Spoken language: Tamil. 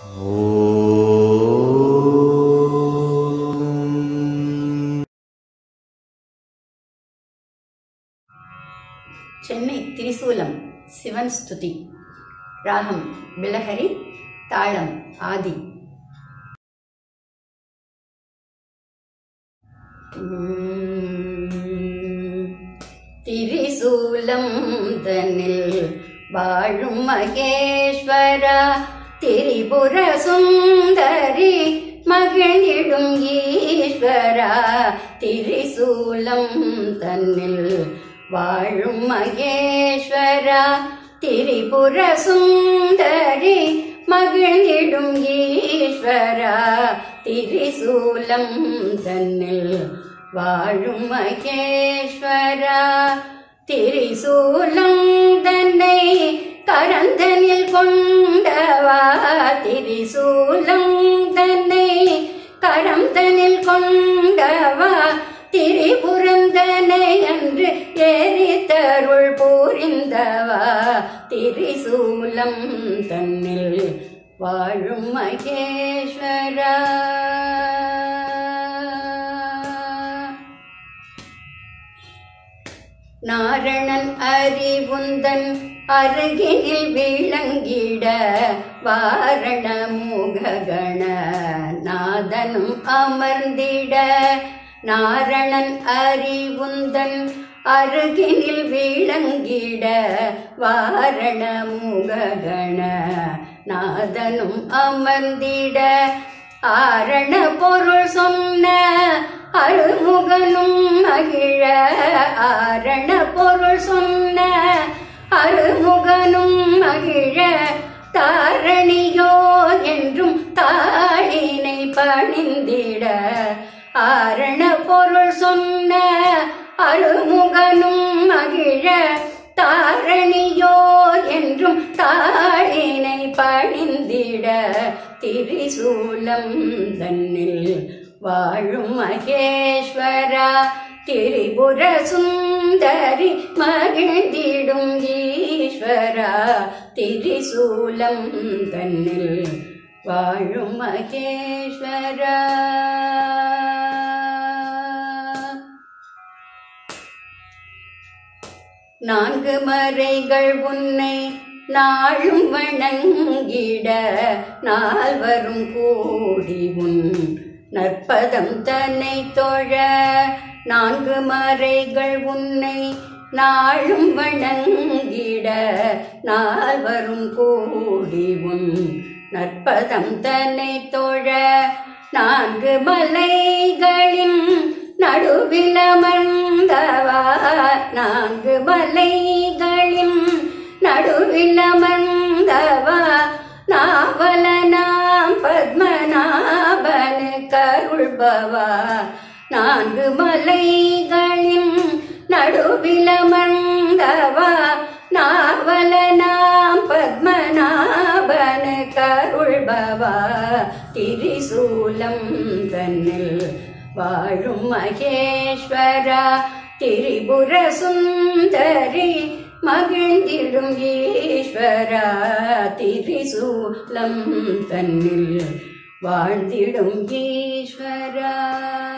சென்னை திரிசூலம் சிவன் ஸ்துதி ராகம் பிலஹரி தாளம் ஆதி உம், திரிசூலம் தன்னில் வாழும் மகேஸ்வரா திரிபுர சுந்தரி மகிழ்ந்திடும் ஈஸ்வரா திரிசூலம் தன்னில் வாழும் மகேஸ்வரா திரிபுர சுந்தரி மகிழ்ந்திடும் ஈஸ்வரா திரிசூலம் தன்னில் வாழும் மகேஸ்வரா திரிசூலம் தன்னை கரந்தனில் கொண்டவா திரிசூலம் தன்னை கரந்தனில் கொண்டவா திரிபுரந்தனை என்று எரித்தருள் பூரிந்தவா திரிசூலம் தன்னில் வாழும் மகேஸ்வரா நாரணன் அறிவுந்தன் அருகினில் விளங்கிட வாரண முககண நாதனும் அமர்ந்திட நாரணன் அறிவுந்தன் அருகினில் விளங்கிட வாரண முககண நாதனும் அமர்ந்திட ஆரண பொருள் சொன்ன அருமுகனும் மகிழ ஆரண பொருள் சொன்ன அருமுகனும் மகிழ தாரணியோ என்றும் தாளினை பணிந்திட ஆரண பொருள் சொன்ன அருமுகனும் மகிழ தாரணியோ என்றும் தாளினை பணிந்திட திரிசூலம் தன்னில் வாழும் மகேஸ்வரா திரிபுர சுந்தரி மகிழ்ந்திடும் ஈஸ்வரா திரிசூலம் தன்னில் வாழும் மகேஸ்வரா நான்கு மறைகள் உன்னை நாளும் வணங்கிட நால்வரும் கூடி உன் நற்பதம் தன்னை தொழ நான்கு மறைகள் உன்னை நாளும் வணங்கிட நால்வரும் கூடி உன் நற்பதம் தன்னை தொழ நான்கு மலைகளின் நடுவில் அமர்ந்தவா நான்கு மலைகளின் நடுவில் அமர்ந்தவா நாவலனாம் பத்மநாபனு கருள்பவா நான்கு மலைகளின் நடுவில் அமர்ந்தவா நாவலனாம் பத்மநாபனு கருள்பவா திரிசூலம் தன்னில் வாழும் மகேஸ்வரா திரிபுர சுந்தரி மகிழ்ந்திடும் ஈஸ்வரா திரிசூலம் தன்னில் வாழ்ந்திடும் ஈஸ்வரா